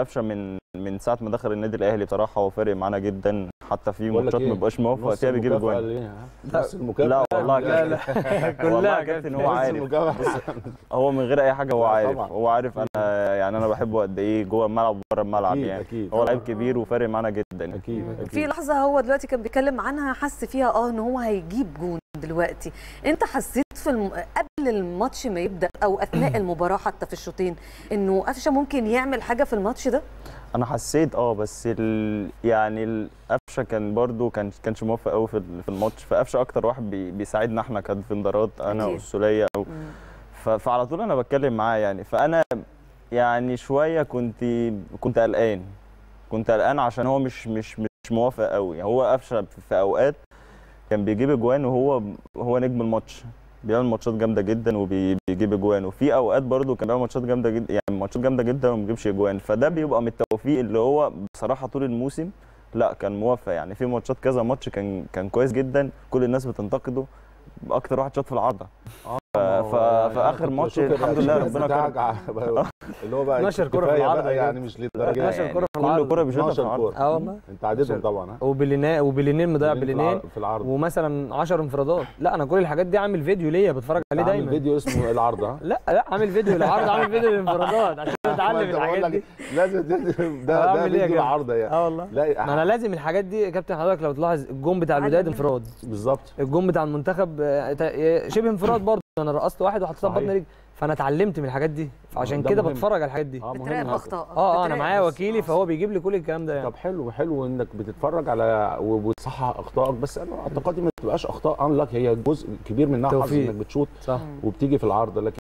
قفشه من من ساعه ما دخل النادي الاهلي بصراحه هو فارق معانا جدا حتى في بقول لك ماتشات إيه؟ ما بيبقاش موفق نص فيها بيجيب المكافأة اجوان ليه، ها؟ نص المكافأة لا والله لا لا والله كلها يا كابتن كابتن هو نص عارف المكافأة هو من غير اي حاجه هو لا عارف طبعاً. هو عارف انا يعني انا بحبه قد ايه جوه الملعب وبره الملعب أكيد، يعني أكيد. هو لعيب كبير وفارق معانا جدا اكيد في اكيد لحظه هو دلوقتي كان بيتكلم عنها حس فيها اه ان هو هيجيب جون دلوقتي انت حسيت في الم... قبل الماتش ما يبدا او اثناء المباراه حتى في الشوطين انه قفشه ممكن يعمل حاجه في الماتش ده انا حسيت اه بس ال... يعني القفشه كان برضو كان كانش موفق قوي في ال- في الماتش فقفشه اكتر واحد بي... بيساعدنا احنا كديفندرات انا أكيد. والسوليه أو... ف... فعلى طول انا بتكلم معاه يعني فانا يعني شويه كنت كنت قلقان كنت قلقان عشان هو مش مش مش موافق قوي هو قفشه في اوقات كان بيجيب اجوان وهو هو نجم الماتش بيعمل ماتشات جامده جدا وبيجيب اجوان وفي اوقات برده كان بيعمل ماتشات جامده جدا يعني ماتشات جامده جدا وما بيجيبش اجوان فده بيبقى من التوفيق اللي هو بصراحه طول الموسم لا كان موفق يعني في ماتشات كذا ماتش كان كان كويس جدا كل الناس بتنتقده اكتر واحد شاط في العارضه ف- ف- في آخر ماتش الحمد لله ربنا كرم. اللي هو بقى 12 كرة في كفاية العارضة بقى يا يعني مش للدرجه 12 يعني. كرة في كل العارضة. كوره بيشوطها في 12 العارضه كوره اه والله انت عديتهم طبعا ها وبلينين وبلينين مضيع بلينين في العرض ومثلا 10 انفرادات لا انا كل الحاجات دي عامل فيديو ليا بتفرج عليه عامل دايما فيديو اسمه العرض ها لا لا عامل فيديو للعرض عامل فيديو للانفرادات عشان اتعلم ما أنت بقول الحاجات لك دي لازم ده ده أعمل إيه يا فيديو جماعة؟ العارضه يعني اه والله لا ما انا لازم الحاجات دي يا كابتن حضرتك لو تلاحظ الجون بتاع الوداد علم. انفراد بالظبط الجون بتاع المنتخب آه، تا- شبه انفراد برضه انا رقصت واحد وحطيتها صحيح. ببطن رجلي فانا اتعلمت من الحاجات دي فعشان ده كده مهم. بتفرج على الحاجات دي اه مهم بتراقب هذا. اخطائك اه اه انا بتراقب. معايا وكيلي آه. فهو بيجيب لي كل الكلام ده يعني طب حلو حلو انك بتتفرج على وبتصحح اخطائك بس انا اعتقادي ما تبقاش اخطاء انلك هي جزء كبير منها حظ توفيق. انك بتشوط صح وبتيجي في العارضه لكن